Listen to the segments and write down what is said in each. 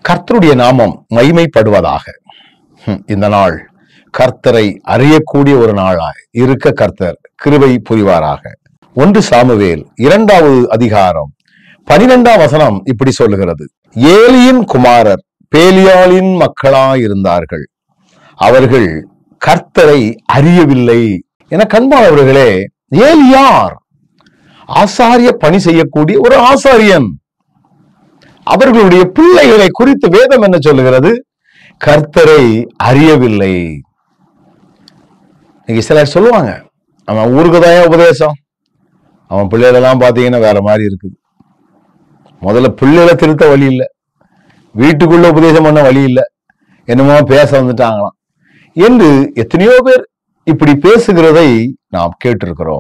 கர்த்தருடைய நாமம் மகிமைப்படுவதாக ஹம், இந்த நாள் கர்த்தரை அறியக்கூடிய ஒரு நாளாய் இருக்க கர்த்தர் கிருபை புரிவாராக ஒன்று சாமுவேல் இரண்டாவது அதிகாரம் பனிரெண்டாம் வசனம் இப்படி சொல்லுகிறது ஏலியின் குமாரர் பேலியாளின் மக்களாயிருந்தார்கள் அவர்கள் கர்த்தரை அறியவில்லை என கண்பானவர்களே ஏலியார் ஆசாரிய பணி செய்யக்கூடிய ஒரு ஆசாரியன் அவர்களுடைய பிள்ளைகளை குறித்து வேதம் என்ன சொல்லுகிறது கர்த்தரை அறியவில்லை இன்னைக்கு சிலர் சொல்லுவாங்க அவன் ஊருக்கு தான் உபதேசம் அவன் பிள்ளைகளெல்லாம் பார்த்தீங்கன்னா வேற மாதிரி இருக்குது முதல்ல பிள்ளைகளை திருத்த வழி இல்லை வீட்டுக்குள்ள உபதேசம் பண்ண வழி இல்லை என்னமோ பேச வந்துட்டாங்களாம் என்று எத்தனையோ பேர் இப்படி பேசுகிறதை நாம் கேட்டிருக்கிறோம்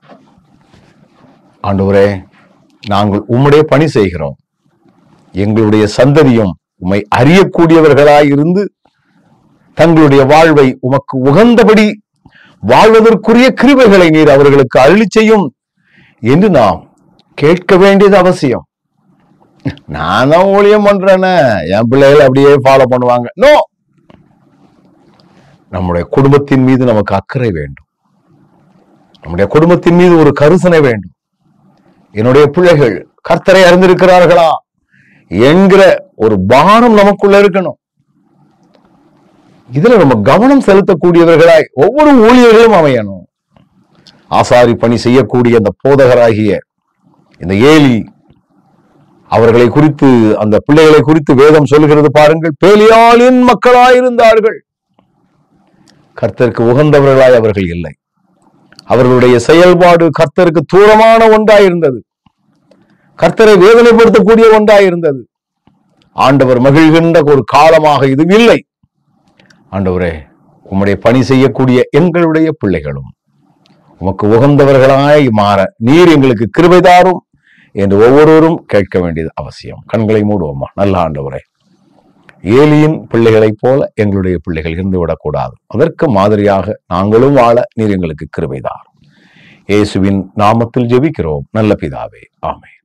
ஆண்டவரே நாங்கள் உம்முடைய பணி செய்கிறோம் எங்களுடைய சந்ததியும் உம்மை அறியக்கூடியவர்களாய் இருந்து தங்களுடைய வாழ்வை உமக்கு உகந்தபடி வாழ்வதற்குரிய கிருபைகளை நீர் அவர்களுக்கு அருளி செய்யும் என்று நாம் கேட்க வேண்டியது அவசியம் நான் தான் ஊழியம் பண்றேனே என் பிள்ளைகள் அப்படியே ஃபாலோ பண்ணுவாங்க நோ நம்முடைய குடும்பத்தின் மீது நமக்கு அக்கறை வேண்டும் நம்முடைய குடும்பத்தின் மீது ஒரு கருசனை வேண்டும் என்னுடைய பிள்ளைகள் கர்த்தரை அறிந்திருக்கிறார்களா என்கிற ஒரு பானம் நமக்குள்ள இருக்கணும் இதுல நம்ம கவனம் செலுத்தக்கூடியவர்களாய் ஒவ்வொரு ஊழியர்களும் அமையணும் ஆசாரி பணி செய்யக்கூடிய அந்த போதகராகிய இந்த ஏலி அவர்களை குறித்து அந்த பிள்ளைகளை குறித்து வேதம் சொல்லுகிறது பாருங்கள் பேலியாளின் மக்களாயிருந்தார்கள் கர்த்தருக்கு உகந்தவர்களாய் அவர்கள் இல்லை அவர்களுடைய செயல்பாடு கர்த்தருக்கு தூரமான ஒன்றாயிருந்தது கர்த்தரை வேதனைப்படுத்தக்கூடிய ஒன்றாயிருந்தது ஆண்டவர் மகிழ்கின்ற ஒரு காலமாக இது இல்லை ஆண்டவரே உம்முடைய பணி செய்யக்கூடிய எங்களுடைய பிள்ளைகளும் உமக்கு உகந்தவர்களாய் மாற நீர் எங்களுக்கு கிருபை தாரும் என்று ஒவ்வொருவரும் கேட்க வேண்டியது அவசியம் கண்களை மூடுவோமா நல்ல ஆண்டவரே ஏலியின் பிள்ளைகளைப் போல எங்களுடைய பிள்ளைகள் இருந்து விடக்கூடாது அதற்கு மாதிரியாக நாங்களும் வாழ நீர் எங்களுக்கு கிருபை தாரும் இயேசுவின் நாமத்தில் ஜெபிக்கிறோம் நல்ல பிதாவே ஆமென்